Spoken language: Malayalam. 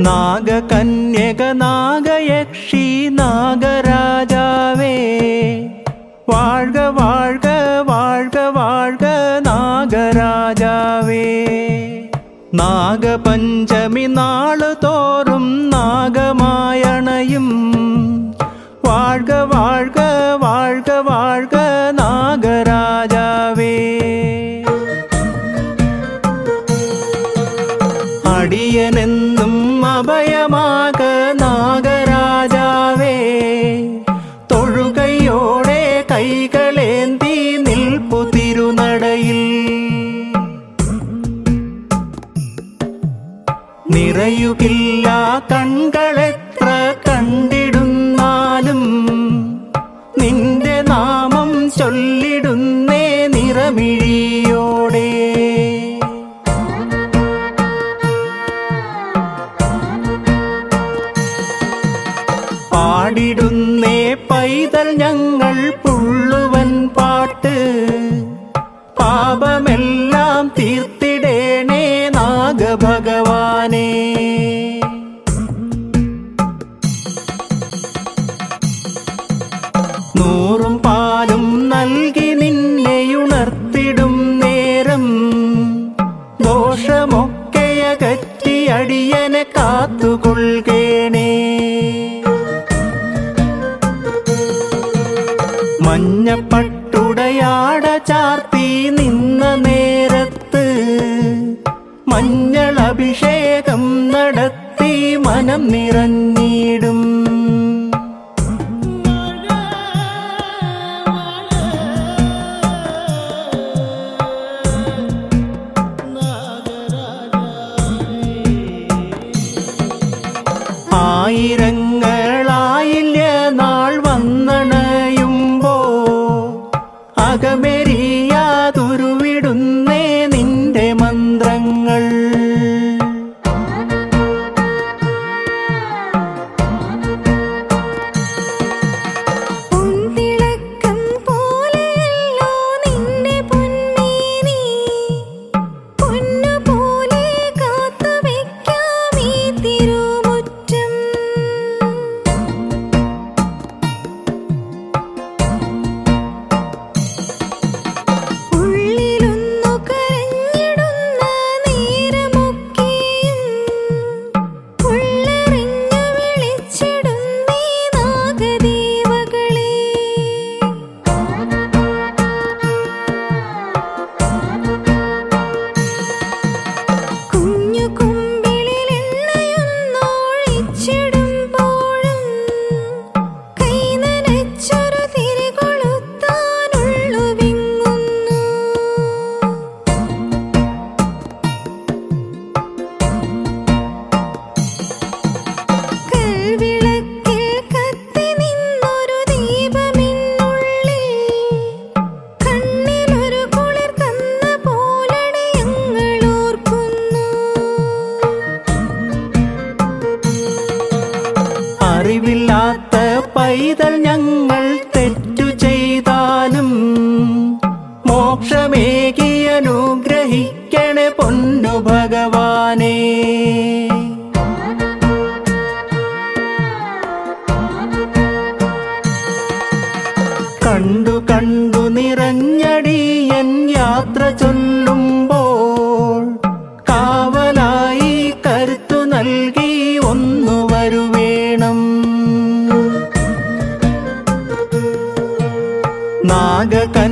നാഗകന്യക നാഗയക്ഷി നാഗരാജാവേ വാഴ്ക വാഴ്ക വാഴ്ക വാഴ്ക നാഗരാജാവേ നാഗപഞ്ചമി നാളു തോറും നാഗമായണയും വാഴ്ക വാഴ്ക വാഴ്ക വാഴ്ക നാഗരാജാവേ അടിയനെന്നും അഭയമാക നാഗരാജാവേ തൊഴുകയോടെ കൈകളേന്തി നിൽപ്പു തിരുനടയിൽ നിറയുകില്ല കൺകളെത്ര കണ്ടിടുന്നാലും നിന്റെ നാമം ചൊല്ലിടുന്നേ നിറമിഴിയോടെ പാടിടുന്നേ പൈതൽ ഞങ്ങൾ പുള്ളുവൻ പാട്ട് പാപമെല്ലാം തീർത്തിടേണേ നാഗഭഗവാനേ നൂറും പാലും നൽകി നിന്നെയുണർത്തിടും നേരം ദോഷമൊക്കെയകറ്റി അടിയനെ കാത്തുകൊള്ളുകേണേ മഞ്ഞപ്പട്ടുടയാട ചാർത്തി നിന്ന നേരത്ത് മഞ്ഞൾ അഭിഷേകം നടത്തി മനം നിറഞ്ഞിടും ആയിരങ്ങളായില്യ നാൾ വന്നണയുമ്പോ അകമെരിയാതുരുവിടുന്നേ നിന്റെ മന്ത്രങ്ങൾ പൊൻതിളക്കം പോലെയല്ലോ നിന്റെ പൊന്മേനി പൊന്നുപോലെ കാത്തുവെക്കാം ഈ തിരുമുറ്റം ഉള്ളിലൊന്നു കരഞ്ഞിടുന്ന നേരമൊക്കെയും ഉള്ളറിഞ്ഞു വിളിച്ചിടുന്നേ നാഗദേവകളെ കുഞ്ഞു കുമ്പിളിലെണ്ണയൊന്നൊഴിച്ചിടുമ്പോഴും കൈ നനച്ചൊരു തിരികൊളുത്താനുള്ളു വിങ്ങുന്നു കൽവിളക്കിൽ കത്തി നിന്നൊരു ദീപമിന്നുള്ളിൽ കണ്ണിലൊരു കുളിർ തന്ന പോലടി ഞങ്ങൾ ഓർക്കുന്നു അറിവില്ലാത്ത പൈതൽ ഞങ്ങൾ തെറ്റു ചെയ്താലും മോക്ഷമേകി അനുഗ്രഹിക്കണേ പൊന്നു ഭഗവാനേ കണ്ടു കണ്ടു നിറഞ്ഞടിയൻ യാത്ര ചൊല്ലുമ്പോൾ കാവലായി കരുത്തു നൽകി ഒന്നു വരുവേണം നാഗകൻ